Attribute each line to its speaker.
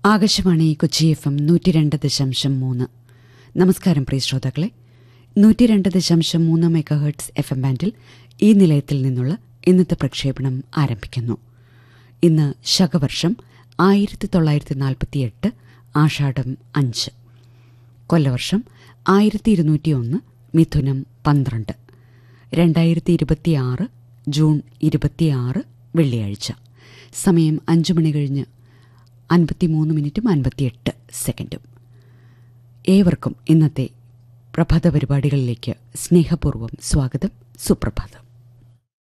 Speaker 1: Akashvani Kochi F M നൂറ്റി രണ്ട് ദശാംശം മൂന്ന് നമസ്കാരം പ്രിയ ശ്രോതാക്കളെ നൂറ്റി രണ്ട് ദശാംശം മൂന്ന് മെഗാ ഹെർട്സ് എഫ് എം ബാൻഡിൽ ഈ നിലയത്തിൽ നിന്നുള്ള ഇന്നത്തെ പ്രക്ഷേപണം ആരംഭിക്കുന്നു ഇന്ന് ശകവർഷം ആയിരത്തി തൊള്ളായിരത്തി നാൽപ്പത്തിയെട്ട് ആഷാഢം അഞ്ച് കൊല്ലവർഷം ആയിരത്തി ഇരുന്നൂറ്റി ഒന്ന് മിഥുനം പന്ത്രണ്ട് രണ്ടായിരത്തി ഇരുപത്തിയാറ് ജൂൺ ഇരുപത്തിയാറ് വെള്ളിയാഴ്ച സമയം അഞ്ചു മണി കഴിഞ്ഞ് അൻപത്തിമൂന്ന് മിനിറ്റും അൻപത്തിയെട്ട് സെക്കൻഡും ഏവർക്കും ഇന്നത്തെ പ്രഭാത പരിപാടികളിലേക്ക് സ്നേഹപൂർവ്വം സ്വാഗതം സുപ്രഭാതം